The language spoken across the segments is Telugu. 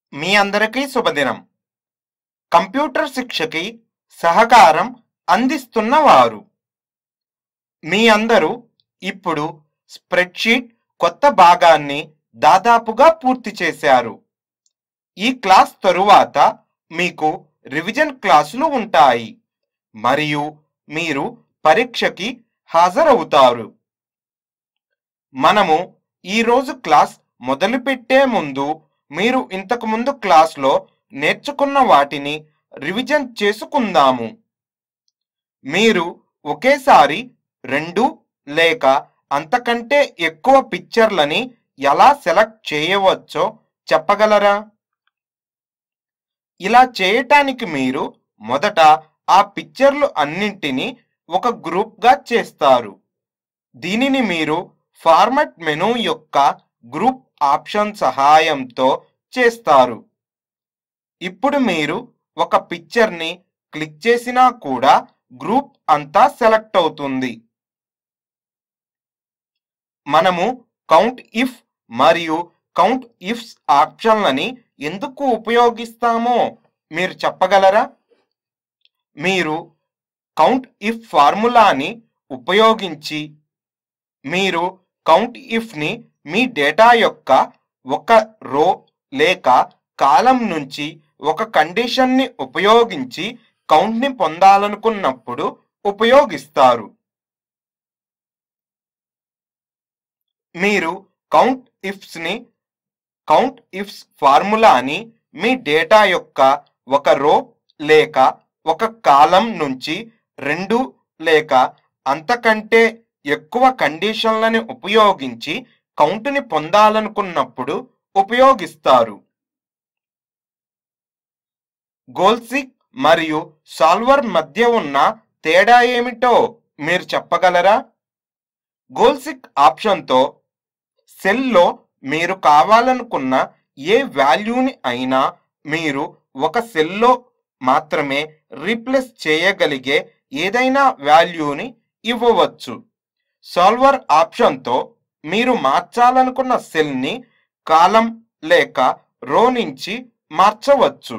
మీ అందరికీ శుభదినం కంప్యూటర్ శిక్షకి సహకారం అందిస్తున్న వారు మీ అందరూ ఇప్పుడు స్ప్రెడ్షీట్ కొత్త భాగాన్ని దాదాపుగా పూర్తి చేశారు ఈ క్లాస్ తరువాత మీకు రివిజన్ క్లాసులు ఉంటాయి మరియు మీరు పరీక్షకి హాజరవుతారు మనము ఈరోజు క్లాస్ మొదలుపెట్టే ముందు మీరు ఇంతకు ముందు క్లాస్లో నేర్చుకున్న వాటిని రివిజన్ చేసుకుందాము మీరు ఒకేసారి రెండు లేక అంతకంటే ఎక్కువ పిక్చర్లని ఎలా సెలెక్ట్ చేయవచ్చో చెప్పగలరా ఇలా చేయటానికి మీరు మొదట ఆ పిక్చర్లు అన్నింటినీ ఒక గ్రూప్గా చేస్తారు దీనిని మీరు ఫార్మాట్ మెనూ యొక్క గ్రూప్ ఆప్షన్ సహాయంతో చేస్తారు ఇప్పుడు మీరు ఒక పిక్చర్ని క్లిక్ చేసినా కూడా గ్రూప్ అంతా సెలెక్ట్ అవుతుంది మనము కౌంట్ ఇఫ్ మరియు కౌంట్ ఇఫ్స్ ఆప్షన్లని ఎందుకు ఉపయోగిస్తామో మీరు చెప్పగలరా మీరు కౌంట్ ఇఫ్ ఫార్ములాని ఉపయోగించి మీరు కౌంట్ ఇఫ్ని మీ డేటా యొక్క ఒక రో లేక కాలం నుంచి ఒక కండిషన్ని ఉపయోగించి కౌంట్ని పొందాలనుకున్నప్పుడు ఉపయోగిస్తారు మీరు కౌంట్ ఇఫ్స్ని కౌంట్ ఇఫ్స్ ఫార్ములాని మీ డేటా యొక్క ఒక రో లేక ఒక కాలం నుంచి రెండు లేక అంతకంటే ఎక్కువ కండిషన్లని ఉపయోగించి కౌంటుని పొందాలనుకున్నప్పుడు ఉపయోగిస్తారు గోల్సిక్ మరియు సాల్వర్ మధ్య ఉన్న తేడా ఏమిటో మీరు చెప్పగలరా గోల్సిక్ ఆప్షన్తో సెల్లో మీరు కావాలనుకున్న ఏ వాల్యూని అయినా మీరు ఒక సెల్లో మాత్రమే రీప్లేస్ చేయగలిగే ఏదైనా వాల్యూని ఇవ్వవచ్చు సాల్వర్ ఆప్షన్తో మీరు మార్చాలనుకున్న సెల్ని కాలం లేక రో నుంచి మార్చవచ్చు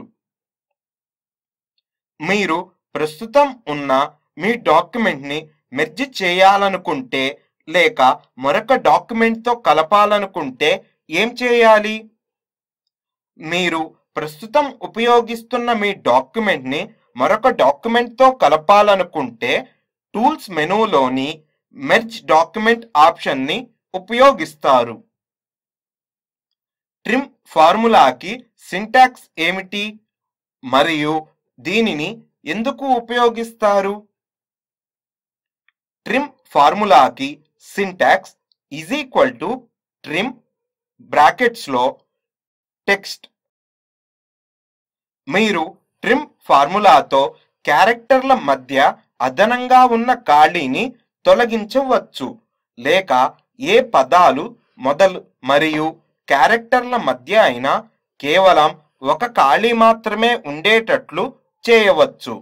మీరు ప్రస్తుతం ఉన్న మీ డాక్యుమెంట్ని మెర్జ్ చేయాలనుకుంటే లేక మరొక డాక్యుమెంట్తో కలపాలనుకుంటే ఏం చేయాలి మీరు ప్రస్తుతం ఉపయోగిస్తున్న మీ డాక్యుమెంట్ని మరొక డాక్యుమెంట్తో కలపాలనుకుంటే టూల్స్ మెనూలోని మెర్జ్ డాక్యుమెంట్ ఆప్షన్ని ఉపయోగిస్తారు ట్రిమ్ ఫార్ములాకి సింటాక్స్ ఏమిటి మరియు దీనిని ఎందుకు ఉపయోగిస్తారు ట్రిమ్ ఫార్ములాకి syntax is equal to trim బ్రాకెట్స్లో టెక్స్ట్ మీరు ట్రిమ్ ఫార్ములాతో క్యారెక్టర్ల మధ్య అదనంగా ఉన్న ఖాళీని తొలగించవచ్చు లేక ఏ పదాలు మొదలు మరియు క్యారెక్టర్ల మధ్య అయినా కేవలం ఒక ఖాళీ మాత్రమే ఉండేటట్లు చేయవచ్చు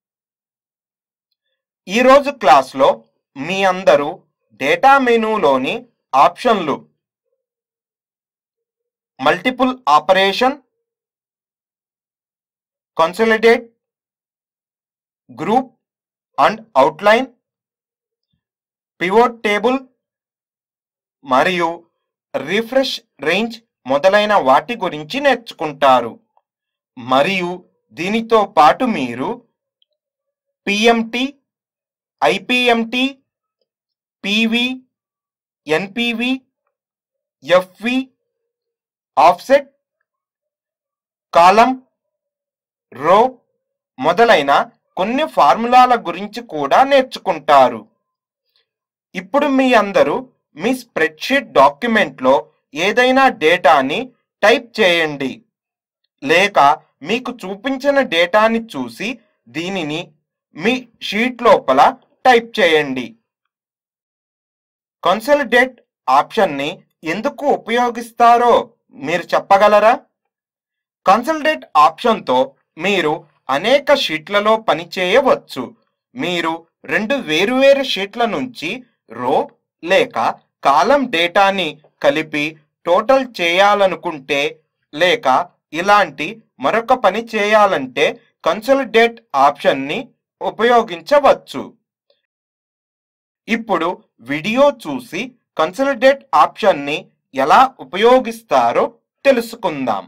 ఈరోజు క్లాస్లో మీ అందరూ డేటా మెనూలోని ఆప్షన్లు multiple operation consolidate group and outline pivot table మరియు రిఫ్రెష్ రేంజ్ మొదలైన వాటి గురించి నేర్చుకుంటారు మరియు దీనితో పాటు మీరు PMT IPMT PV NPV FV offset కాలం రో మొదలైన కొన్ని ఫార్ములాల గురించి కూడా నేర్చుకుంటారు ఇప్పుడు మీ అందరూ మీ స్ప్రెడ్షీట్ డాక్యుమెంట్లో ఏదైనా డేటాని టైప్ చేయండి లేక మీకు చూపించిన డేటాని చూసి దీనిని మీ షీట్ లోపల టైప్ చేయండి కన్సల్టేట్ ఆప్షన్ని ఎందుకు ఉపయోగిస్తారో మీరు చెప్పగలరా కన్సల్టేట్ ఆప్షన్తో మీరు అనేక షీట్లలో పనిచేయవచ్చు మీరు రెండు వేరువేరు షీట్ల నుంచి రో లేక కాలం డేటాని కలిపి టోటల్ చేయాలనుకుంటే లేక ఇలాంటి మరొక పని చేయాలంటే కన్సోలిడేట్ ఆప్షన్ని ఉపయోగించవచ్చు ఇప్పుడు వీడియో చూసి కన్సోలిడేట్ ఆప్షన్ని ఎలా ఉపయోగిస్తారో తెలుసుకుందాం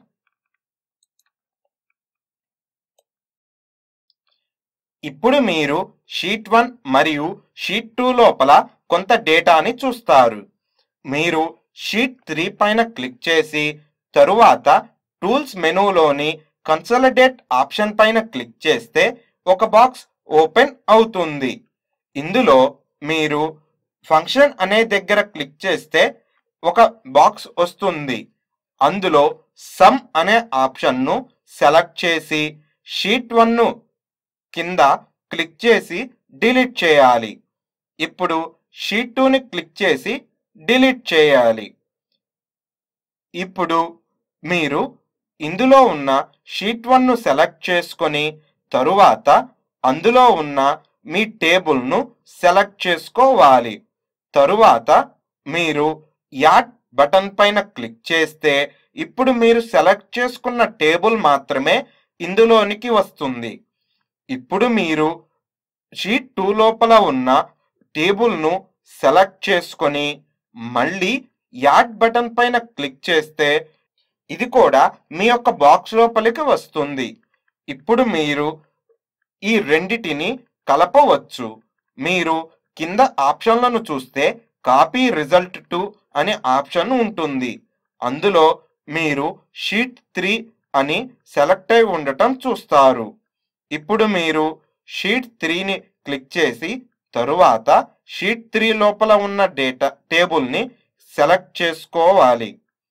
ఇప్పుడు మీరు షీట్ వన్ మరియు షీట్ టూ లోపల కొంత డేటాని చూస్తారు మీరు షీట్ త్రీ పైన క్లిక్ చేసి తరువాత టూల్స్ మెనూలోని కన్సోలిడేట్ ఆప్షన్ పైన క్లిక్ చేస్తే ఒక బాక్స్ ఓపెన్ అవుతుంది ఇందులో మీరు ఫంక్షన్ అనే దగ్గర క్లిక్ చేస్తే ఒక బాక్స్ వస్తుంది అందులో సమ్ అనే ఆప్షన్ను సెలెక్ట్ చేసి షీట్ వన్ను కింద క్లిక్ చేసి డిలీట్ చేయాలి ఇప్పుడు షీట్ టూని క్లిక్ చేసి డిలీట్ చేయాలి ఇప్పుడు మీరు ఇందులో ఉన్న షీట్ వన్ను సెలెక్ట్ చేసుకొని తరువాత అందులో ఉన్న మీ టేబుల్ను సెలెక్ట్ చేసుకోవాలి తరువాత మీరు యాడ్ బటన్ పైన క్లిక్ చేస్తే ఇప్పుడు మీరు సెలెక్ట్ చేసుకున్న టేబుల్ మాత్రమే ఇందులోనికి వస్తుంది ఇప్పుడు మీరు షీట్ టూ లోపల ఉన్న టేబుల్ను సెలెక్ట్ చేసుకొని మళ్ళీ యాడ్ బటన్ పైన క్లిక్ చేస్తే ఇది కూడా మీ యొక్క బాక్స్ లోపలికి వస్తుంది ఇప్పుడు మీరు ఈ రెండిటిని కలపవచ్చు మీరు కింద ఆప్షన్లను చూస్తే కాపీ రిజల్ట్ టు అనే ఆప్షన్ ఉంటుంది అందులో మీరు షీట్ త్రీ అని సెలెక్ట్ అయి ఉండటం చూస్తారు ఇప్పుడు మీరు షీట్ త్రీని క్లిక్ చేసి తరువాత షీట్ త్రీ లోపల ఉన్న డేటా టేబుల్ని సెలెక్ట్ చేసుకోవాలి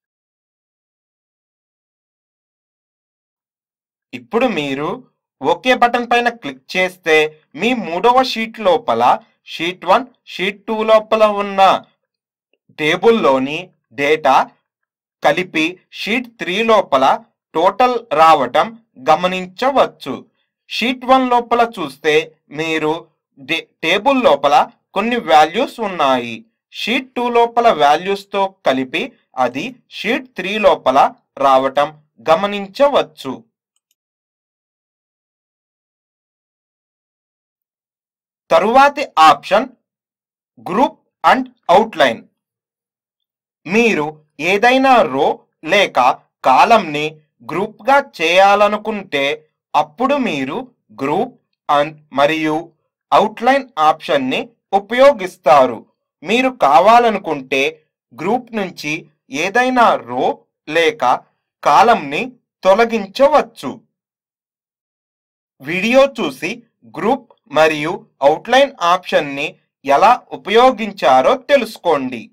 ఇప్పుడు మీరు ఓకే బటన్ పైన క్లిక్ చేస్తే మీ మూడవ షీట్ లోపల షీట్ వన్ షీట్ టూ లోపల ఉన్న టేబుల్లోని డేటా కలిపి షీట్ త్రీ లోపల టోటల్ రావటం గమనించవచ్చు షీట్ వన్ లోపల చూస్తే మీరు డే- టేబుల్ లోపల కొన్ని వాల్యూస్ ఉన్నాయి షీట్ టూ లోపల వాల్యూస్ తో కలిపి అది షీట్ త్రీ లోపల రావటం గమనించవచ్చు తరువాతి ఆప్షన్ గ్రూప్ అండ్ అవుట్లైన్ మీరు ఏదైనా రో లేక కాలంని గ్రూప్గా చేయాలనుకుంటే అప్పుడు మీరు గ్రూప్ అండ్ మరియు అవుట్లైన్ ఆప్షన్ని ఉపయోగిస్తారు మీరు కావాలనుకుంటే గ్రూప్ నుంచి ఏదైనా రో లేక కాలంని తొలగించవచ్చు వీడియో చూసి గ్రూప్ మరియు అవుట్లైన్ ఆప్షన్ని ఎలా ఉపయోగించారో తెలుసుకోండి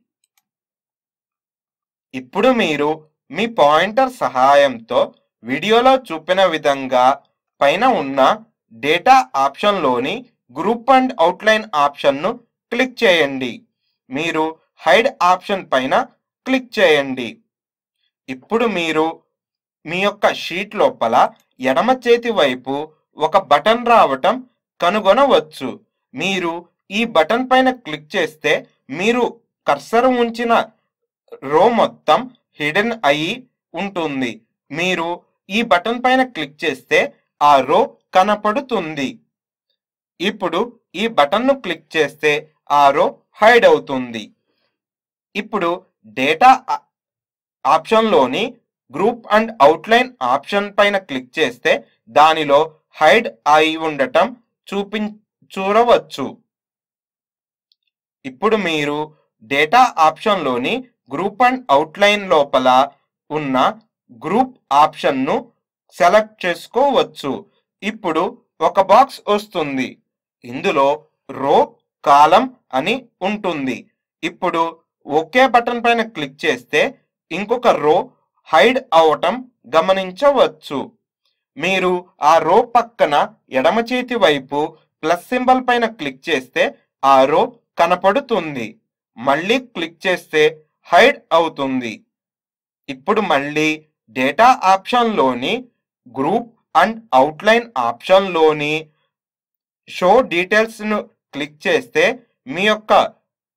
ఇప్పుడు మీరు మీ పాయింటర్ సహాయంతో వీడియోలో చూపిన విధంగా పైన ఉన్న డేటా ఆప్షన్లోని గ్రూప్ అండ్ అవుట్లైన్ ఆప్షన్ను క్లిక్ చేయండి మీరు హైడ్ ఆప్షన్ పైన క్లిక్ చేయండి ఇప్పుడు మీరు మీ యొక్క షీట్ లోపల ఎడమ చేతి వైపు ఒక బటన్ రావటం కనుగొనవచ్చు మీరు ఈ బటన్ పైన క్లిక్ చేస్తే మీరు కర్సర్ ఉంచిన రో మొత్తం హిడెన్ అయి ఉంటుంది మీరు ఈ బటన్ పైన క్లిక్ చేస్తే ఆ రో కనపడుతుంది ఇప్పుడు ఈ బటన్ను క్లిక్ చేస్తే ఆ రో హైడ్ అవుతుంది ఇప్పుడు డేటా ఆ- ఆప్షన్లోని గ్రూప్ అండ్ అవుట్లైన్ ఆప్షన్ పైన క్లిక్ చేస్తే దానిలో హైడ్ అయి ఉండటం చూపిం చూడవచ్చు ఇప్పుడు మీరు డేటా ఆప్షన్లోని గ్రూప్ అండ్ అవుట్లైన్ లోపల ఉన్న గ్రూప్ ఆప్షన్ను సెలెక్ట్ చేసుకోవచ్చు ఇప్పుడు ఒక బాక్స్ వస్తుంది ఇందులో రో కాలం అని ఉంటుంది ఇప్పుడు ఓకే బటన్ పైన క్లిక్ చేస్తే ఇంకొక రో హైడ్ అవటం గమనించవచ్చు మీరు ఆ రో పక్కన ఎడమ చేతి వైపు ప్లస్ సింబల్ పైన క్లిక్ చేస్తే ఆ రో కనపడుతుంది మళ్ళీ క్లిక్ చేస్తే హైడ్ అవుతుంది ఇప్పుడు మళ్ళీ డేటా ఆప్షన్లోని గ్రూప్ అండ్ అవుట్లైన్ ఆప్షన్లోని షో డీటెయిల్స్ను క్లిక్ చేస్తే మీ యొక్క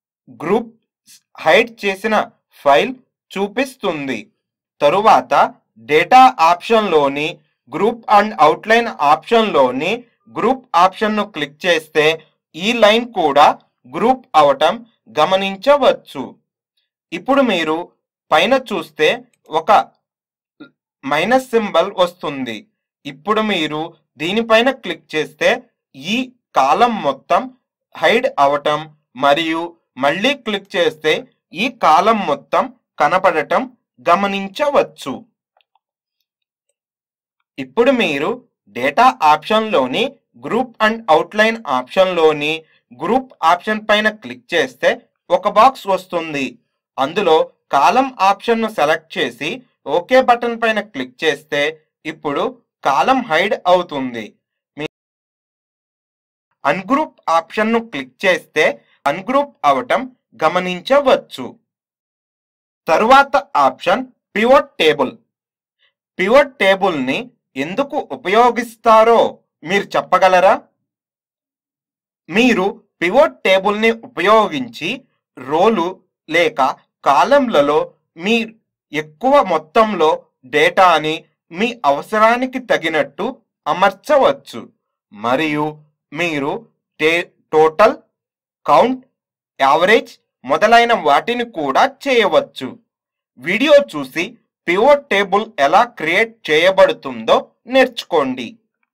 గ్రూప్ హైడ్ చేసిన ఫైల్ చూపిస్తుంది తరువాత డేటా ఆప్షన్లోని గ్రూప్ అండ్ అవుట్లైన్ ఆప్షన్లోని గ్రూప్ ఆప్షన్ను క్లిక్ చేస్తే ఈ లైన్ కూడా గ్రూప్ అవటం గమనించవచ్చు ఇప్పుడు మీరు పైన చూస్తే ఒక మైనస్ సింబల్ వస్తుంది ఇప్పుడు మీరు దీనిపైన క్లిక్ చేస్తే ఈ కాలం మొత్తం హైడ్ అవటం మరియు మళ్ళీ క్లిక్ చేస్తే ఈ కాలం మొత్తం కనపడటం గమనించవచ్చు ఇప్పుడు మీరు డేటా ఆప్షన్లోని గ్రూప్ అండ్ అవుట్లైన్ ఆప్షన్లోని గ్రూప్ ఆప్షన్ పైన క్లిక్ చేస్తే ఒక బాక్స్ వస్తుంది అందులో కాలం ఆప్షన్ను సెలెక్ట్ చేసి ఓకే బటన్ పైన క్లిక్ చేస్తే ఇప్పుడు కాలం హైడ్ అవుతుంది మీ అన్గ్రూప్ ఆప్షన్ను క్లిక్ చేస్తే అన్గ్రూప్ అవటం గమనించవచ్చు తరువాత ఆప్షన్ పివోట్ టేబుల్ పివోట్ టేబుల్ని ఎందుకు ఉపయోగిస్తారో మీరు చెప్పగలరా మీరు పివోట్ టేబుల్ని ఉపయోగించి రోలు లేక కాలంలలో మీ ఎక్కువ మొత్తంలో డేటాని మీ అవసరానికి తగినట్టు అమర్చవచ్చు మరియు మీరు టే టోటల్ కౌంట్ యావరేజ్ మొదలైన వాటిని కూడా చేయవచ్చు వీడియో చూసి పివోట్ టేబుల్ ఎలా క్రియేట్ చేయబడుతుందో నేర్చుకోండి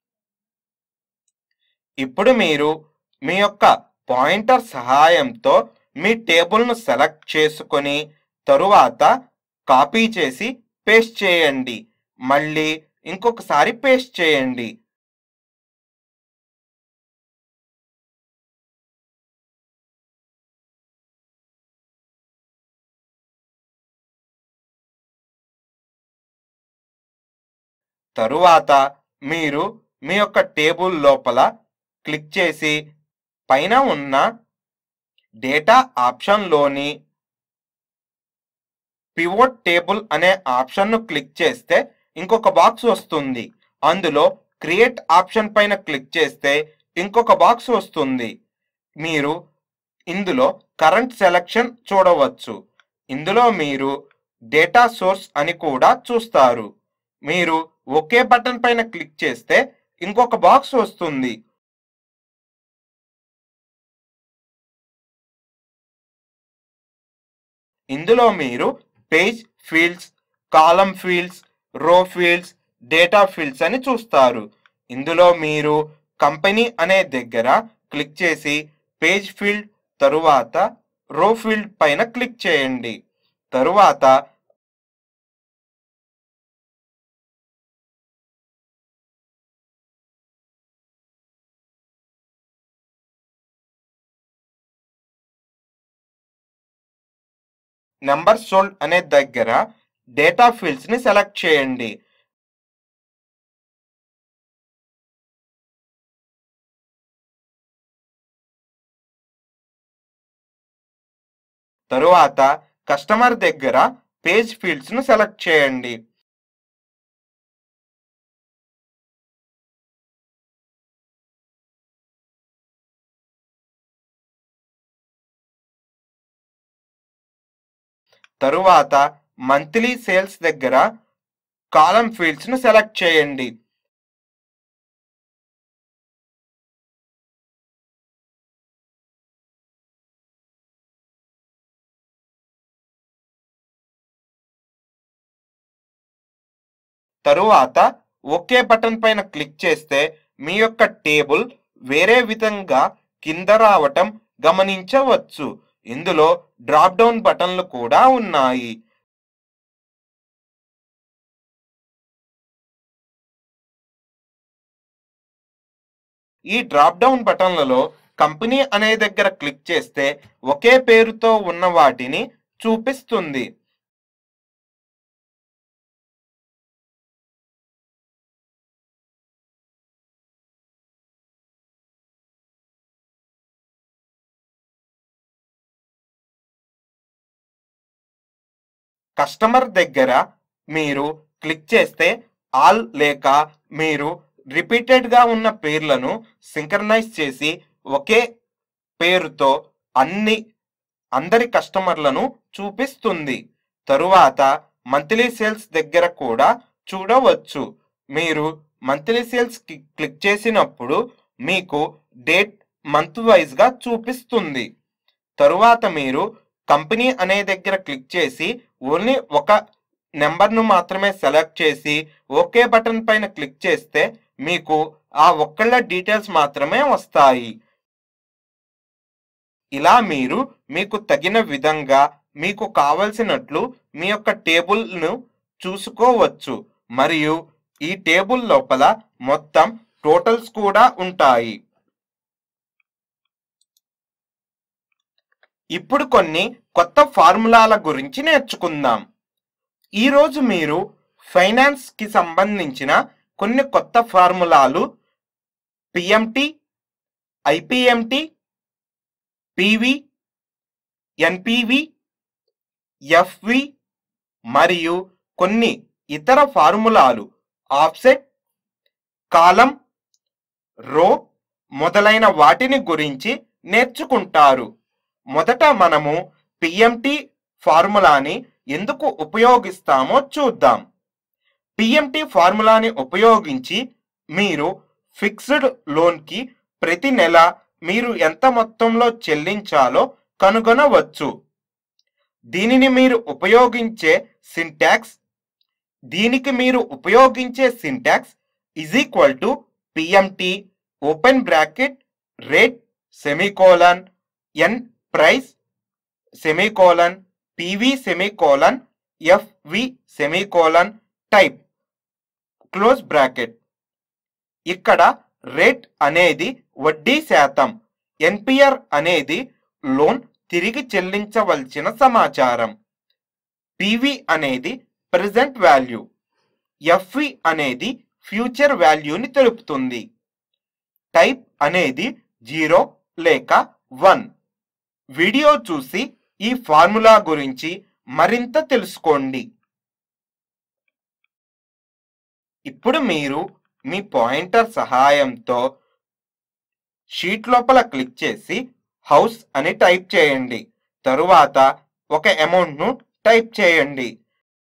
ఇప్పుడు మీరు మీ యొక్క పాయింటర్ సహాయంతో మీ టేబుల్ను సెలెక్ట్ చేసుకొని తరువాత కాపీ చేసి పేస్ట్ చేయండి మళ్ళీ ఇంకొకసారి పేస్ట్ చేయండి తరువాత మీరు మీ యొక్క టేబుల్ లోపల క్లిక్ చేసి పైన ఉన్న డేటా ఆప్షన్లోని పివోట్ టేబుల్ అనే ఆప్షన్ను క్లిక్ చేస్తే ఇంకొక బాక్స్ వస్తుంది అందులో క్రియేట్ ఆప్షన్ పైన క్లిక్ చేస్తే ఇంకొక బాక్స్ వస్తుంది మీరు ఇందులో కరెంట్ సెలక్షన్ చూడవచ్చు ఇందులో మీరు డేటా సోర్స్ అని కూడా చూస్తారు మీరు ఒకే బటన్ పైన క్లిక్ చేస్తే ఇంకొక బాక్స్ వస్తుంది ఇందులో మీరు page fields column fields row fields data fields అని చూస్తారు ఇందులో మీరు కంపెనీ అనే దగ్గర క్లిక్ చేసి పేజ్ ఫీల్డ్ తరువాత రో ఫీల్డ్ పైన క్లిక్ చేయండి తరువాత నెంబర్ సోల్డ్ అనే దగ్గర డేటా ఫీల్డ్స్ ని సెలెక్ట్ చేయండి తరువాత కస్టమర్ దగ్గర పేజ్ ఫీల్డ్స్ ను సెలెక్ట్ చేయండి తరువాత మంత్లీ సేల్స్ దగ్గర కాలం ఫీల్డ్స్ ను సెలెక్ట్ చేయండి తరువాత ఓకే బటన్ పైన క్లిక్ చేస్తే మీ యొక్క టేబుల్ వేరే విధంగా కింద రావటం గమనించవచ్చు ఇందులో డ్రాప్ డౌన్ బటన్లు కూడా ఉన్నాయి ఈ డ్రాప్ డౌన్ బటన్లలో కంపెనీ అనే దగ్గర క్లిక్ చేస్తే ఒకే పేరుతో ఉన్న వాటిని చూపిస్తుంది కస్టమర్ దగ్గర మీరు క్లిక్ చేస్తే ఆల్ లేక మీరు రిపీటెడ్ గా ఉన్న పేర్లను సింక్రనైజ్ చేసి ఒకే పేరుతో అన్ని అందరి కస్టమర్లను చూపిస్తుంది తరువాత మంత్లీ సేల్స్ దగ్గర కూడా చూడవచ్చు మీరు మంత్లీ సేల్స్ క్లిక్ చేసినప్పుడు మీకు డేట్ మంత్ వైజ్గా చూపిస్తుంది తరువాత మీరు కంపెనీ అనే దగ్గర క్లిక్ చేసి ఓన్లీ ఒక నెంబర్ను మాత్రమే సెలెక్ట్ చేసి ఓకే బటన్ పైన క్లిక్ చేస్తే మీకు ఆ ఒక్కళ్ళ డీటెయిల్స్ మాత్రమే వస్తాయి ఇలా మీరు మీకు తగిన విధంగా మీకు కావలసినట్లు మీ యొక్క టేబుల్ను చూసుకోవచ్చు మరియు ఈ టేబుల్ లోపల మొత్తం టోటల్స్ కూడా ఉంటాయి ఇప్పుడు కొన్ని కొత్త ఫార్ములాల గురించి నేర్చుకుందాం ఈరోజు మీరు ఫైనాన్స్ కి సంబంధించిన కొన్ని కొత్త ఫార్ములాలు PMT IPMT PV NPV FV మరియు కొన్ని ఇతర ఫార్ములాలు ఆఫ్సెట్ కాలం రో మొదలైన వాటిని గురించి నేర్చుకుంటారు మొదట మనము పిఎంటి ఫార్ములాని ఎందుకు ఉపయోగిస్తామో చూద్దాం పిఎంటి ఫార్ములాని ఉపయోగించి మీరు ఫిక్స్డ్ లోన్కి ప్రతి నెల మీరు ఎంత మొత్తంలో చెల్లించాలో కనుగొనవచ్చు దీనిని మీరు ఉపయోగించే సింటాక్స్ దీనికి మీరు ఉపయోగించే syntax is equal to PMT open bracket rate semicolon N price semicolon PV semicolon FV semicolon type close bracket ఇక్కడ రేట్ అనేది వడ్డీ శాతం ఎన్పిఆర్ అనేది లోన్ తిరిగి చెల్లించవలసిన సమాచారం పివి అనేది ప్రెజెంట్ వాల్యూ ఎఫ్వి అనేది ఫ్యూచర్ వాల్యూని తెలుపుతుంది టైప్ అనేది జీరో లేక వన్ వీడియో చూసి ఈ ఫార్ములా గురించి మరింత తెలుసుకోండి ఇప్పుడు మీరు మీ పాయింటర్ సహాయంతో షీట్ లోపల క్లిక్ చేసి హౌస్ అని టైప్ చేయండి తరువాత ఒక అమౌంట్ను టైప్ చేయండి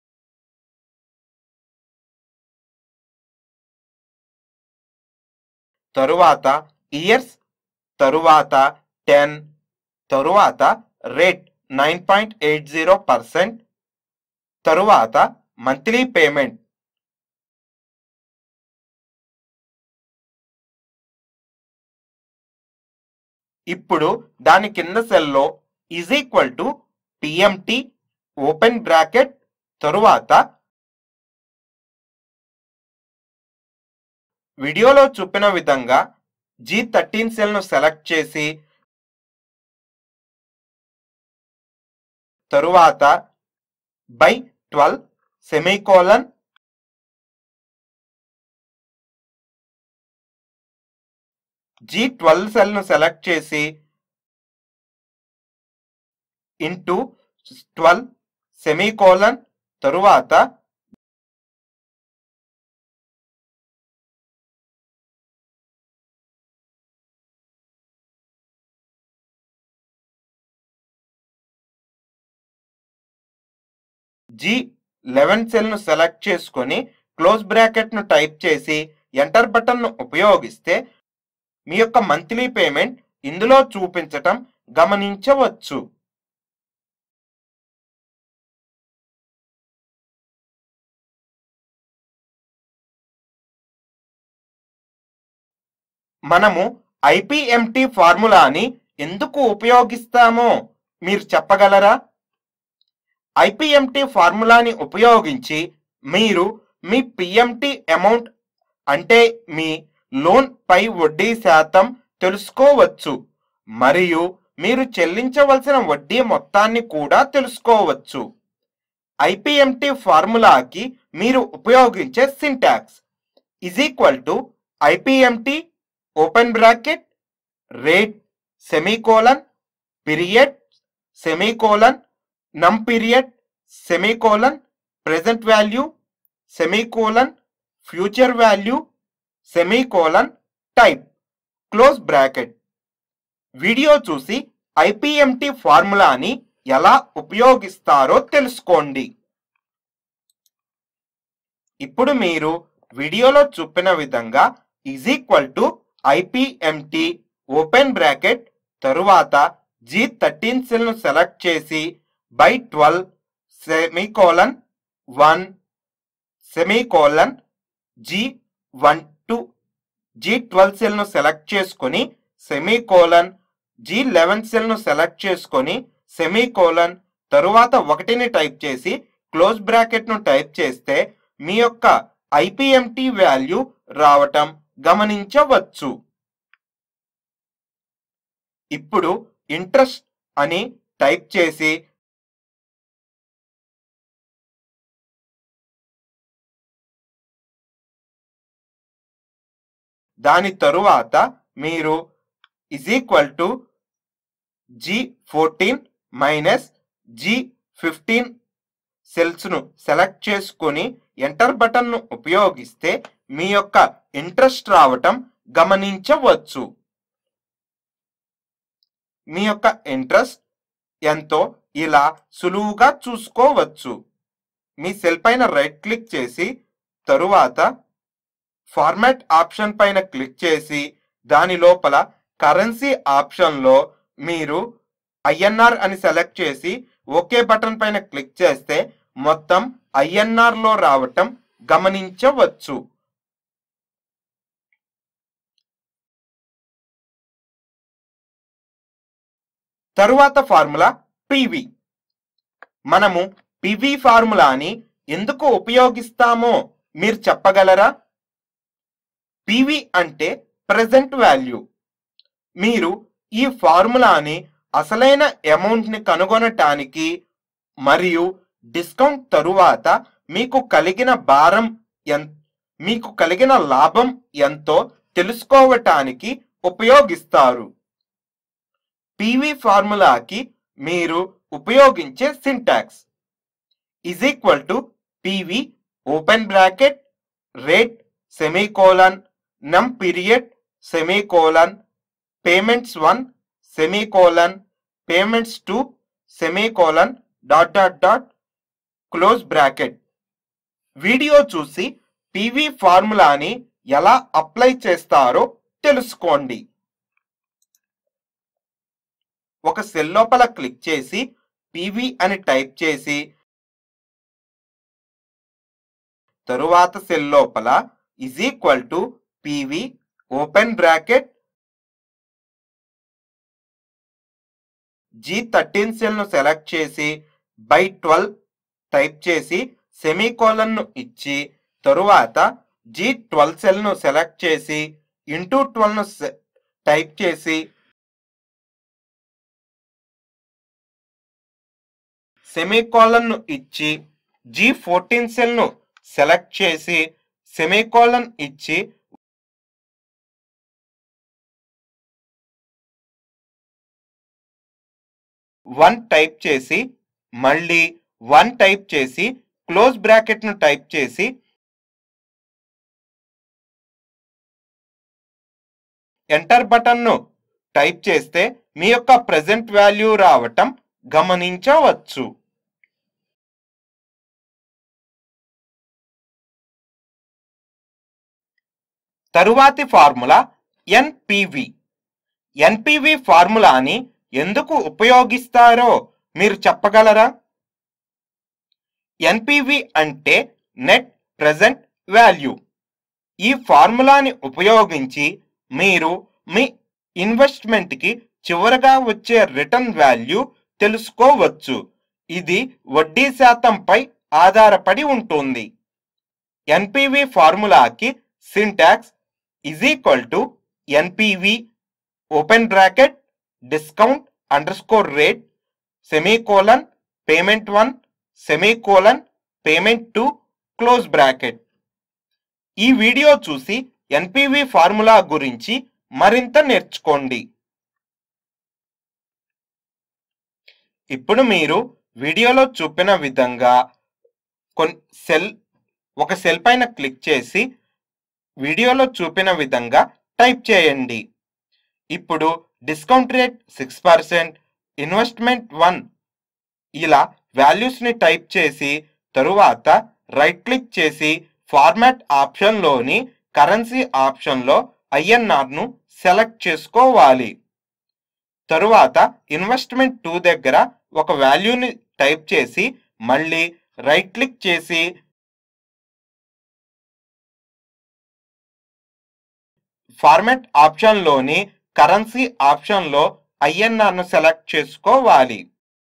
తరువాత ఇయర్స్ తరువాత టెన్ తరువాత rate nine point eight zero percent తరువాత మంత్లీ పేమెంట్ ఇప్పుడు దాని కింద సెల్లో is equal to PMT open bracket తరువాత వీడియోలో చూపిన విధంగా జీ థర్టీన్ సెల్ను సెలెక్ట్ చేసి తరువాత by twelve semicolon G twelve సెల్ను సెలెక్ట్ చేసి ఇంటూ ట్వెల్వ్ సెమీకోలన్ తరువాత జీ లెవెన్ సెల్ను సెలెక్ట్ చేసుకొని క్లోజ్ బ్రాకెట్ను టైప్ చేసి ఎంటర్ బటన్ను ఉపయోగిస్తే మీ యొక్క మంత్లీ పేమెంట్ ఇందులో చూపించటం గమనించవచ్చు మనము ఐపిఎంటి ఫార్ములాని ఎందుకు ఉపయోగిస్తామో మీరు చెప్పగలరా ఐపిఎంటి ఫార్ములాని ఉపయోగించి మీరు మీ పిఎంటి అమౌంట్ అంటే మీ లోన్ పై వడ్డీ శాతం తెలుసుకోవచ్చు మరియు మీరు చెల్లించవలసిన వడ్డీ మొత్తాన్ని కూడా తెలుసుకోవచ్చు ఐపిఎంటి ఫార్ములాకి మీరు ఉపయోగించే syntax is equal to IPMT open bracket rate semicolon period semicolon num period semicolon present value semicolon future value semicolon type close bracket video చూసి ఐపిఎంటి ఫార్ములాని ఎలా ఉపయోగిస్తారో తెలుసుకోండి ఇప్పుడు మీరు వీడియోలో చూపిన విధంగా is equal to IPMT open bracket తరువాత జీ థర్టీన్ సెల్ను సెలెక్ట్ చేసి by twelve semicolon one semicolon G one two G twelve సెల్ను సెలెక్ట్ చేసుకొని సెమీకోలన్ జీ లెవెన్ సెల్ను సెలెక్ట్ చేసుకొని సెమీకోలన్ తరువాత ఒకటిని టైప్ చేసి క్లోజ్ బ్రాకెట్ను టైప్ చేస్తే మీ యొక్క ఐపిఎంటి వాల్యూ రావటం గమనించవచ్చు ఇప్పుడు ఇంట్రెస్ట్ అని టైప్ చేసి దాని తరువాత మీరు is equal to G fourteen minus G fifteen సెల్స్ను సెలెక్ట్ చేసుకొని ఎంటర్ బటన్ను ఉపయోగిస్తే మీ యొక్క ఇంట్రెస్ట్ రావటం గమనించవచ్చు మీ యొక్క ఇంట్రెస్ట్ ఎంతో ఇలా సులువుగా చూసుకోవచ్చు మీ సెల్ పైన రైట్ క్లిక్ చేసి తరువాత ఫార్మాట్ ఆప్షన్ పైన క్లిక్ చేసి దాని లోపల కరెన్సీ ఆప్షన్లో మీరు ఐఎన్ఆర్ అని సెలెక్ట్ చేసి ఓకే బటన్ పైన క్లిక్ చేస్తే మొత్తం ఐఎన్ఆర్ లో రావటం గమనించవచ్చు తరువాత ఫార్ములా పివి మనము పివి ఫార్ములాని ఎందుకు ఉపయోగిస్తామో మీరు చెప్పగలరా పివి అంటే ప్రెజెంట్ వాల్యూ మీరు ఈ ఫార్ములాని అసలైన అమౌంట్ ని కనుగొనటానికి మరియు డిస్కౌంట్ తరువాత మీకు కలిగిన భారం ఎన్ మీకు కలిగిన లాభం ఎంతో తెలుసుకోవటానికి ఉపయోగిస్తారు పివి ఫార్ములాకి మీరు ఉపయోగించే syntax is equal to PV open bracket rate semicolon num period semicolon payments one semicolon payments two semicolon dot dot dot close bracket video చూసి పివి ఫార్ములాని ఎలా అప్లై చేస్తారో తెలుసుకోండి ఒక సెల్ లోపల క్లిక్ చేసి పివి అని టైప్ చేసి తరువాత సెల్ లోపల is equal to PV open bracket G thirteen cell ను సెలెక్ట్ చేసి బై ట్వెల్వ్ టైప్ చేసి సెమీకోలన్ ను ఇచ్చి తరువాత జీ ట్వెల్వ్ సెల్ ను సెలెక్ట్ చేసి ఇంటూ ట్వెల్వ్ ను టైప్ చేసి సెమీకోలన్ ను ఇచ్చి జీ ఫోర్టీన్ సెల్ ను సెలెక్ట్ చేసి సెమీకోలన్ ఇచ్చి వన్ టైప్ చేసి మళ్ళీ వన్ టైప్ చేసి క్లోజ్ బ్రాకెట్ ను టైప్ చేసి ఎంటర్ బటన్ ను టైప్ చేస్తే మీ యొక్క ప్రెజెంట్ వాల్యూ రావటం గమనించవచ్చు తరువాతి ఫార్ములా ఎన్పివి ఎన్పివి ఫార్ములాని ఎందుకు ఉపయోగిస్తారో మీరు చెప్పగలరా ఎన్పివి అంటే నెట్ ప్రెజెంట్ వాల్యూ ఈ ఫార్ములాని ఉపయోగించి మీరు మీ ఇన్వెస్ట్మెంట్కి చివరగా వచ్చే రిటర్న్ వాల్యూ తెలుసుకోవచ్చు ఇది వడ్డీ శాతంపై ఆధారపడి ఉంటుంది ఎన్పివి ఫార్ములాకి syntax is equal to NPV open bracket discount underscore rate semicolon payment one semicolon payment two close bracket ఈ వీడియో చూసి ఎన్పివి ఫార్ములా గురించి మరింత నేర్చుకోండి ఇప్పుడు మీరు వీడియోలో చూపిన విధంగా కొన్ సెల్ ఒక సెల్ పైన క్లిక్ చేసి వీడియోలో చూపిన విధంగా టైప్ చేయండి ఇప్పుడు discount rate six percent investment one ఇలా వాల్యూస్ని టైప్ చేసి తరువాత రైట్ క్లిక్ చేసి ఫార్మాట్ ఆప్షన్లోని కరెన్సీ ఆప్షన్లో ఐఎన్ఆర్ను సెలెక్ట్ చేసుకోవాలి తరువాత ఇన్వెస్ట్మెంట్ టూ దగ్గర ఒక వాల్యూని టైప్ చేసి మళ్ళీ రైట్ క్లిక్ చేసి ఫార్మాట్ ఆప్షన్లోని కరెన్సీ ఆప్షన్లో ఐఎన్ఆర్ను సెలెక్ట్ చేసుకోవాలి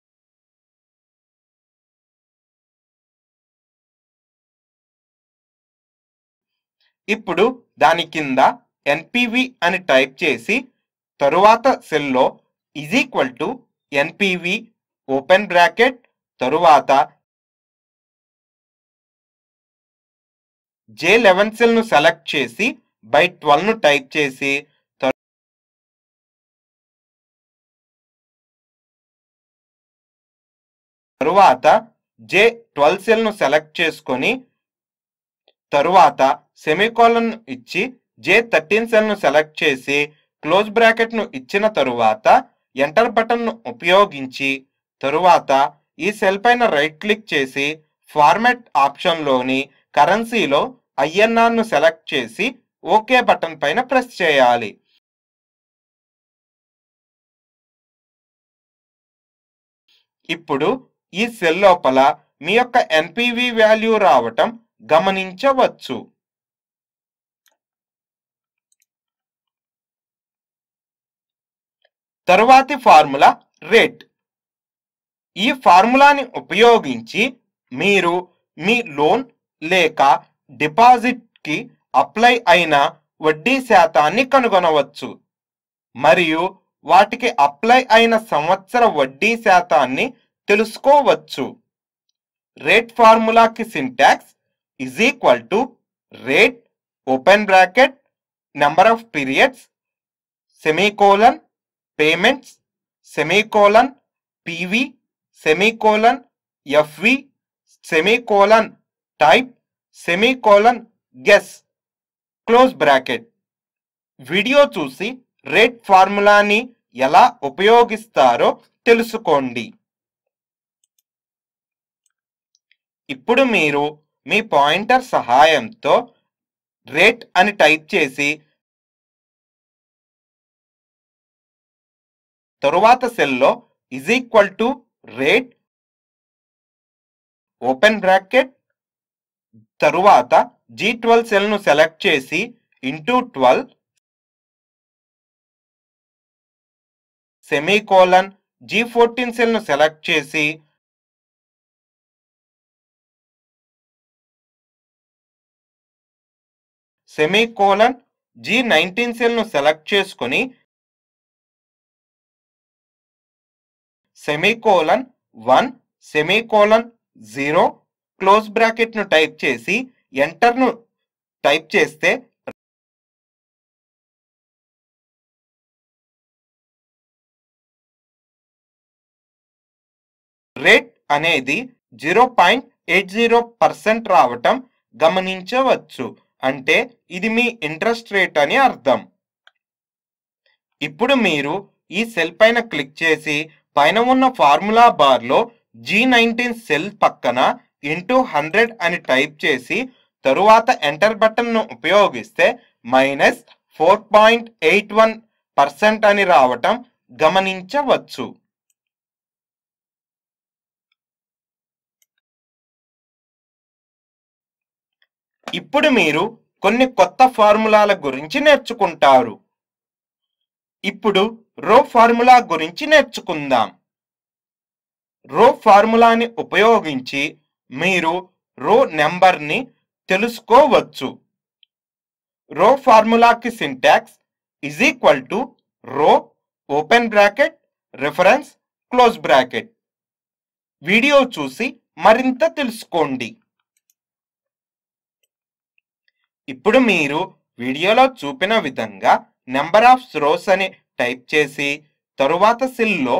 ఇప్పుడు దాని కింద ఎన్పివి అని టైప్ చేసి తరువాత సెల్లో is equal to NPV open bracket తరువాత జే లెవెన్ సెల్ను సెలెక్ట్ చేసి బై ట్వెల్వ్ను టైప్ చేసి తరు- తరువాత జే ట్వెల్వ్ సెల్ను సెలెక్ట్ చేసుకొని తరువాత సెమీకోలన్ ఇచ్చి జే థర్టీన్ సెల్ను సెలెక్ట్ చేసి క్లోజ్ బ్రాకెట్ను ఇచ్చిన తరువాత ఎంటర్ బటన్ను ఉపయోగించి తరువాత ఈ సెల్ పైన రైట్ క్లిక్ చేసి ఫార్మాట్ ఆప్షన్లోని కరెన్సీలో ఐఎన్ఆర్ను సెలెక్ట్ చేసి ఓకే బటన్ పైన ప్రెస్ చేయాలి ఇప్పుడు ఈ సెల్ లోపల మీ యొక్క ఎన్పివి వాల్యూ రావటం గమనించవచ్చు తరువాతి ఫార్ములా రేట్ ఈ ఫార్ములాని ఉపయోగించి మీరు మీ లోన్ లేక డిపాజిట్కి అప్లై అయిన వడ్డీ శాతాన్ని కనుగొనవచ్చు మరియు వాటికి అప్లై అయిన సంవత్సర వడ్డీ శాతాన్ని తెలుసుకోవచ్చు రేట్ ఫార్ములాకి syntax is equal to rate open bracket number of periods semicolon payments semicolon PV semicolon FV semicolon type semicolon guess close bracket video చూసి రేట్ ఫార్ములాని ఎలా ఉపయోగిస్తారో తెలుసుకోండి ఇప్పుడు మీరు మీ పాయింటర్ సహాయంతో రేట్ అని టైప్ చేసి తరువాత సెల్లో is equal to rate open bracket తరువాత జీ ట్వెల్వ్ సెల్ను సెలెక్ట్ చేసి into twelve semicolon G fourteen సెల్ను సెలెక్ట్ చేసి సెమీకోలన్ జీ నైన్టీన్ సెల్ను సెలెక్ట్ చేసుకొని semicolon one semicolon zero close బ్రాకెట్ను టైప్ చేసి ఎంటర్ను టైప్ చేస్తే రేట్ అనేది zero point eight zero percent రావటం గమనించవచ్చు అంటే ఇది మీ ఇంట్రెస్ట్ రేట్ అని అర్థం ఇప్పుడు మీరు ఈ సెల్ పైన క్లిక్ చేసి పైన ఉన్న ఫార్ములా బార్లో జీ నైన్టీన్ సెల్ పక్కన ఇంటూ హండ్రెడ్ అని టైప్ చేసి తరువాత ఎంటర్ బటన్ను ఉపయోగిస్తే minus four point eight one percent అని రావటం గమనించవచ్చు ఇప్పుడు మీరు కొన్ని కొత్త ఫార్ములాల గురించి నేర్చుకుంటారు ఇప్పుడు రో ఫార్ములా గురించి నేర్చుకుందాం రో ఫార్ములాని ఉపయోగించి మీరు రో నెంబర్ని తెలుసుకోవచ్చు రో ఫార్ములాకి syntax is equal to row open bracket reference close bracket video చూసి మరింత తెలుసుకోండి ఇప్పుడు మీరు వీడియోలో చూపిన విధంగా నెంబర్ ఆఫ్ రోస్ అని టైప్ చేసి తరువాత సెల్లో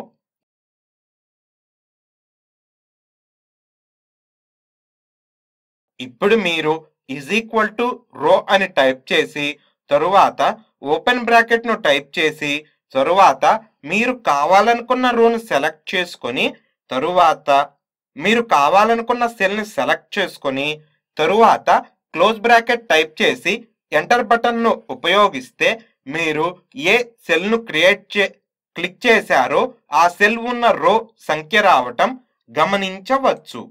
ఇప్పుడు మీరు ఈజ్ ఈక్వల్ టు రో అని టైప్ చేసి తరువాత ఓపెన్ బ్రాకెట్ను టైప్ చేసి తరువాత మీరు కావాలనుకున్న రోను సెలెక్ట్ చేసుకొని తరువాత మీరు కావాలనుకున్న సెల్ని సెలెక్ట్ చేసుకొని తరువాత క్లోజ్ బ్రాకెట్ టైప్ చేసి ఎంటర్ బటన్ను ఉపయోగిస్తే మీరు ఏ సెల్ను క్రియేట్ చే క్లిక్ చేశారో ఆ సెల్ ఉన్న రో సంఖ్య రావటం గమనించవచ్చు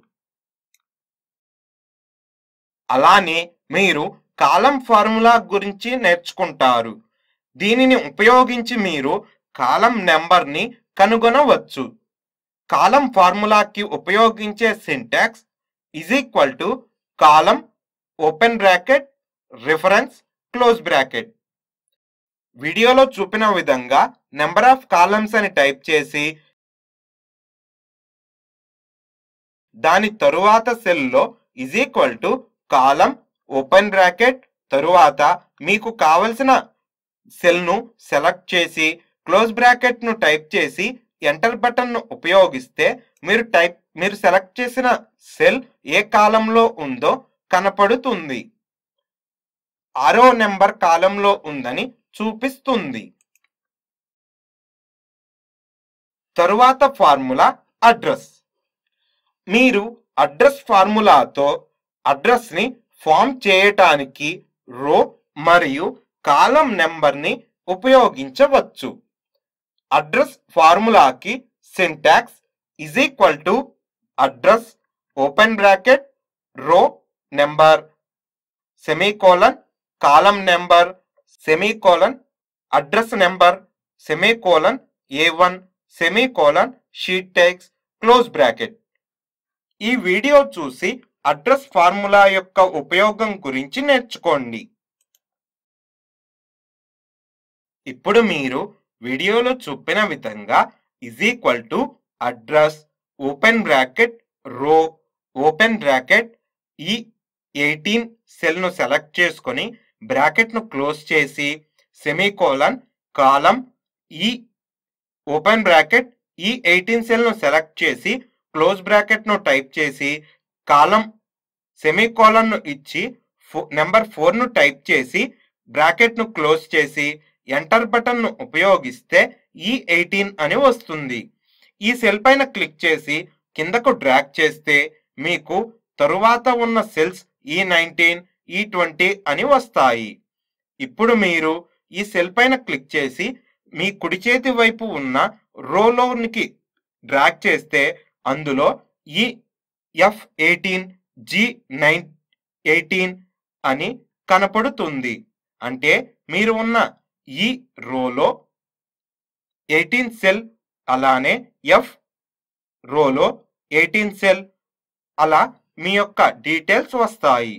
అలానే మీరు కాలం ఫార్ములా గురించి నేర్చుకుంటారు దీనిని ఉపయోగించి మీరు కాలం నెంబర్ని కనుగొనవచ్చు కాలం ఫార్ములాకి ఉపయోగించే syntax is equal to column open bracket reference close bracket వీడియోలో చూపిన విధంగా నెంబర్ ఆఫ్ కాలమ్స్ అని టైప్ చేసి దాని తరువాత సెల్లో is equal to column open bracket తరువాత మీకు కావలసిన సెల్ను సెలెక్ట్ చేసి క్లోజ్ బ్రాకెట్ను టైప్ చేసి ఎంటర్ బటన్ను ఉపయోగిస్తే మీరు టైప్ మీరు సెలెక్ట్ చేసిన సెల్ ఏ కాలంలో ఉందో కనపడుతుంది ఆరో నెంబర్ కాలంలో ఉందని చూపిస్తుంది తరువాత ఫార్ములా అడ్రస్ మీరు అడ్రస్ ఫార్ములాతో అడ్రస్ని ఫామ్ చేయటానికి రో మరియు కాలం నెంబర్ని ఉపయోగించవచ్చు అడ్రస్ ఫార్ములాకి syntax is equal to address open bracket row number semicolon column number semicolon address number semicolon A one semicolon sheet text close bracket ఈ వీడియో చూసి అడ్రస్ ఫార్ములా యొక్క ఉపయోగం గురించి నేర్చుకోండి ఇప్పుడు మీరు వీడియోలో చూపిన విధంగా is equal to address open bracket row open bracket E eighteen సెల్ను సెలెక్ట్ చేసుకొని బ్రాకెట్ను క్లోజ్ చేసి సెమీకోలన్ కాలం ఈ ఓపెన్ బ్రాకెట్ ఈ ఎయిటీన్ సెల్ను సెలెక్ట్ చేసి క్లోజ్ బ్రాకెట్ను టైప్ చేసి కాలం సెమీకోలన్ను ఇచ్చి ఫో నెంబర్ ఫోర్ను టైప్ చేసి బ్రాకెట్ను క్లోజ్ చేసి ఎంటర్ బటన్ను ఉపయోగిస్తే ఈ ఎయిటీన్ అని వస్తుంది ఈ సెల్ పైన క్లిక్ చేసి కిందకు డ్రాగ్ చేస్తే మీకు తరువాత ఉన్న సెల్స్ ఈ నైన్టీన్ ఈ ట్వంటీ అని వస్తాయి ఇప్పుడు మీరు ఈ సెల్ పైన క్లిక్ చేసి మీ కుడి చేతి వైపు ఉన్న రోలోనికి డ్రాగ్ చేస్తే అందులో ఈ F eighteen G nine eighteen అని కనపడుతుంది అంటే మీరు ఉన్న ఈ రోలో ఎయిటీన్ సెల్ అలానే ఎఫ్ రోలో ఎయిటీన్ సెల్ అలా మీ యొక్క డీటెయిల్స్ వస్తాయి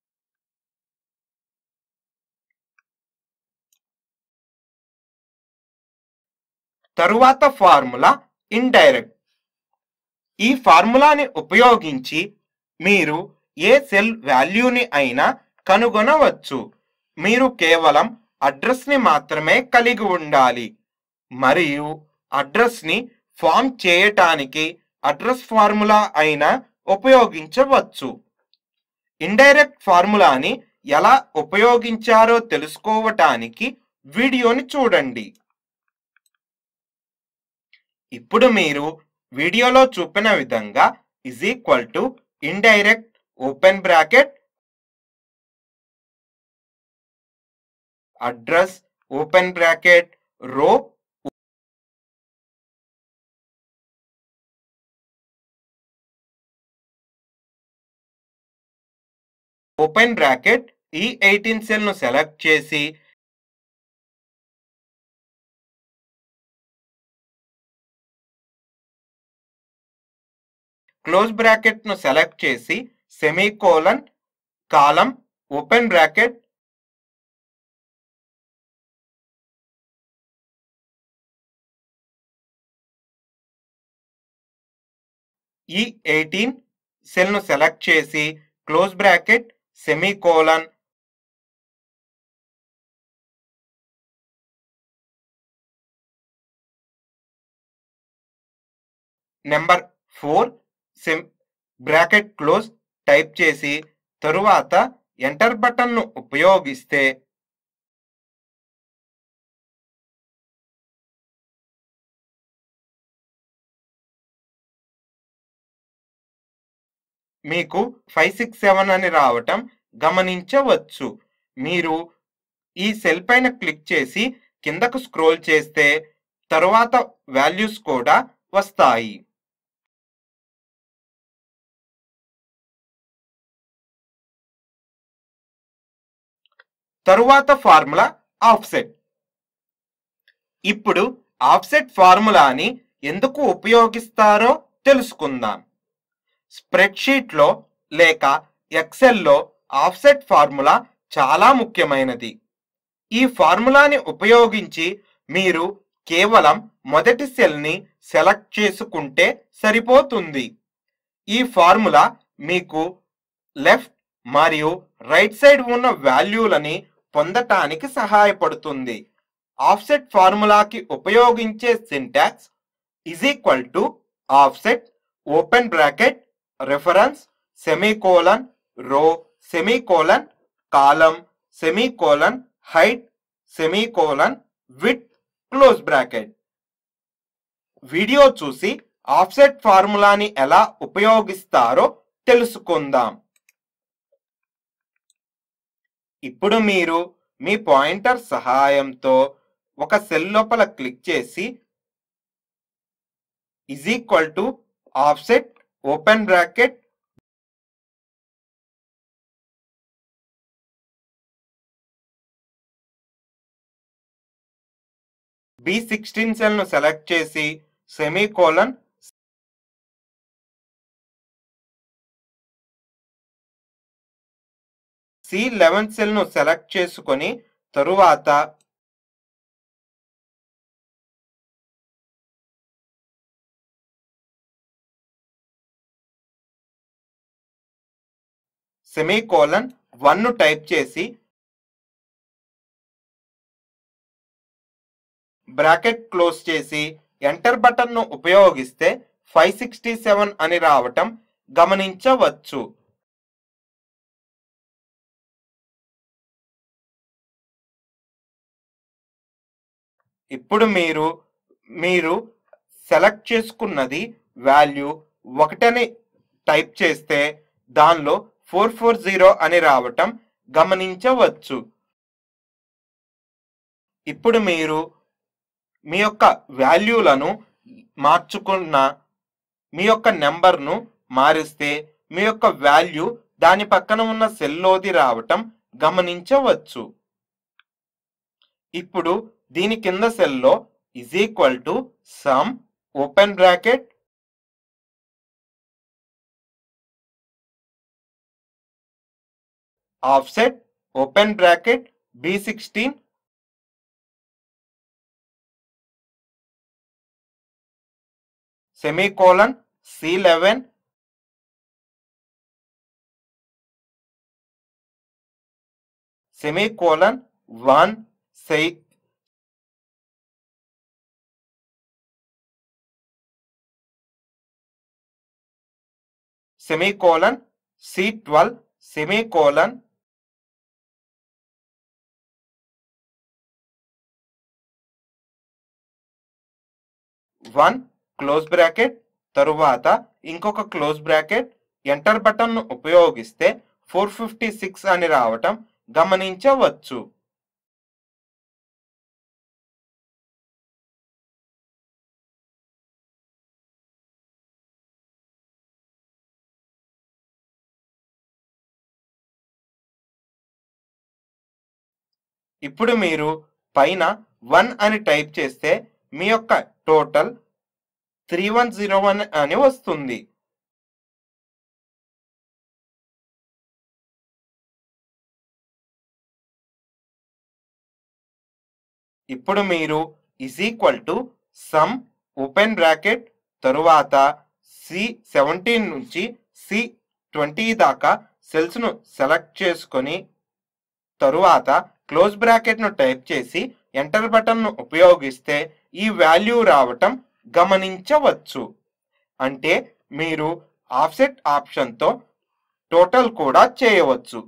తరువాత ఫార్ములా ఇండైరెక్ట్ ఈ ఫార్ములాని ఉపయోగించి మీరు ఏ సెల్ వాల్యూని అయినా కనుగొనవచ్చు మీరు కేవలం అడ్రస్ని మాత్రమే కలిగి ఉండాలి మరియు అడ్రస్ని ఫామ్ చేయటానికి అడ్రస్ ఫార్ములా అయినా ఉపయోగించవచ్చు ఇండైరెక్ట్ ఫార్ములాని ఎలా ఉపయోగించారో తెలుసుకోవటానికి వీడియోని చూడండి ఇప్పుడు మీరు వీడియోలో చూపిన విధంగా is equal to indirect open bracket address open bracket row open bracket E eighteen cell ను సెలెక్ట్ చేసి క్లోజ్ బ్రాకెట్ ను సెలెక్ట్ చేసి semicolon column open bracket E eighteen cell ను సెలెక్ట్ చేసి close bracket semicolon number four semi bracket close type చేసి తరువాత ఎంటర్ బటన్ను ఉపయోగిస్తే మీకు ఫైవ్ సిక్స్ సెవెన్ అని రావటం గమనించవచ్చు మీరు ఈ సెల్ పైన క్లిక్ చేసి కిందకు స్క్రోల్ చేస్తే తరువాత వాల్యూస్ కూడా వస్తాయి తరువాత ఫార్ములా ఆఫ్సెట్ ఇప్పుడు ఆఫ్సెట్ ఫార్ములాని ఎందుకు ఉపయోగిస్తారో తెలుసుకుందాం స్ప్రెడ్షీట్లో లేక ఎక్సెల్లో ఆఫ్సెట్ ఫార్ములా చాలా ముఖ్యమైనది ఈ ఫార్ములాని ఉపయోగించి మీరు కేవలం మొదటి సెల్ని సెలెక్ట్ చేసుకుంటే సరిపోతుంది ఈ ఫార్ములా మీకు లెఫ్ట్ మరియు రైట్ సైడ్ ఉన్న వాల్యూలని పొందటానికి సహాయపడుతుంది ఆఫ్సెట్ ఫార్ములాకి ఉపయోగించే syntax is equal to offset open bracket reference semicolon row semicolon column semicolon height semicolon width close bracket video చూసి ఆఫ్సెట్ ఫార్ములాని ఎలా ఉపయోగిస్తారో తెలుసుకుందాం ఇప్పుడు మీరు మీ పాయింటర్ సహాయంతో ఒక సెల్ లోపల క్లిక్ చేసి is equal to offset open bracket B sixteen cell ను సెలెక్ట్ చేసి సెమీకోలన్ సి లెవెన్ సెల్ ను సెలెక్ట్ చేసుకొని తరువాత సెమీకోలన్ వన్ ను టైప్ చేసి బ్రాకెట్ క్లోజ్ చేసి ఎంటర్ బటన్ ను ఉపయోగిస్తే ఫైవ్ సిక్స్టీ సెవెన్ అని రావటం గమనించవచ్చు ఇప్పుడు మీరు మీరు సెలెక్ట్ చేసుకున్నది వాల్యూ ఒకటని టైప్ చేస్తే దానిలో ఫోర్ ఫోర్ జీరో అని రావటం గమనించవచ్చు ఇప్పుడు మీరు మీ యొక్క వాల్యూలను మార్చుకున్న మీ యొక్క నెంబర్ను మారిస్తే మీ యొక్క వాల్యూ దాని పక్కన ఉన్న సెల్లోది రావటం గమనించవచ్చు ఇప్పుడు దీని కింద సెల్లో is equal to sum open bracket offset open bracket B sixteen semicolon C eleven semicolon one సై semicolon C twelve semicolon one close bracket తరువాత ఇంకొక క్లోజ్ బ్రాకెట్ ఎంటర్ బటన్ ను ఉపయోగిస్తే ఫోర్ ఫిఫ్టీ సిక్స్ అని రావటం గమనించవచ్చు ఇప్పుడు మీరు పైన వన్ అని టైప్ చేస్తే మీ యొక్క total three one zero one అని వస్తుంది ఇప్పుడు మీరు is equal to sum open bracket తరువాత సి సెవెంటీన్ నుంచి సి ట్వంటీ దాకా సెల్స్ను సెలెక్ట్ చేసుకొని తరువాత క్లోజ్ బ్రాకెట్ను టైప్ చేసి ఎంటర్ బటన్ను ఉపయోగిస్తే ఈ వాల్యూ రావటం గమనించవచ్చు అంటే మీరు ఆఫ్సెట్ ఆప్షన్తో టోటల్ కూడా చేయవచ్చు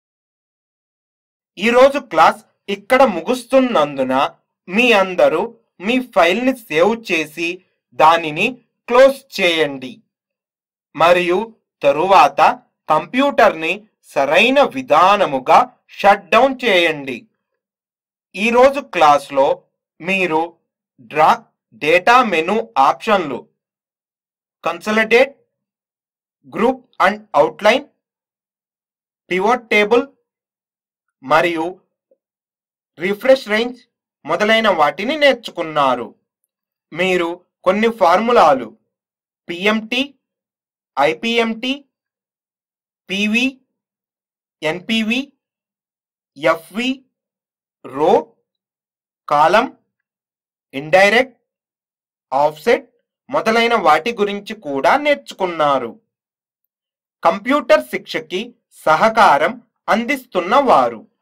ఈరోజు క్లాస్ ఇక్కడ ముగుస్తున్నందున మీ అందరూ మీ ఫైల్ని సేవ్ చేసి దానిని క్లోజ్ చేయండి మరియు తరువాత కంప్యూటర్ని సరైన విధానముగా షట్ డౌన్ చేయండి ఈరోజు క్లాస్లో మీరు డ్రా డేటా మెను ఆప్షన్లు consolidate group and outline pivot table మరియు రిఫ్రెష్ రేంజ్ మొదలైన వాటిని నేర్చుకున్నారు మీరు కొన్ని ఫార్ములాలు PMT IPMT PV NPV FV row column indirect offset మొదలైన వాటి గురించి కూడా నేర్చుకున్నారు కంప్యూటర్ శిక్షకి సహకారం అందిస్తున్న వారు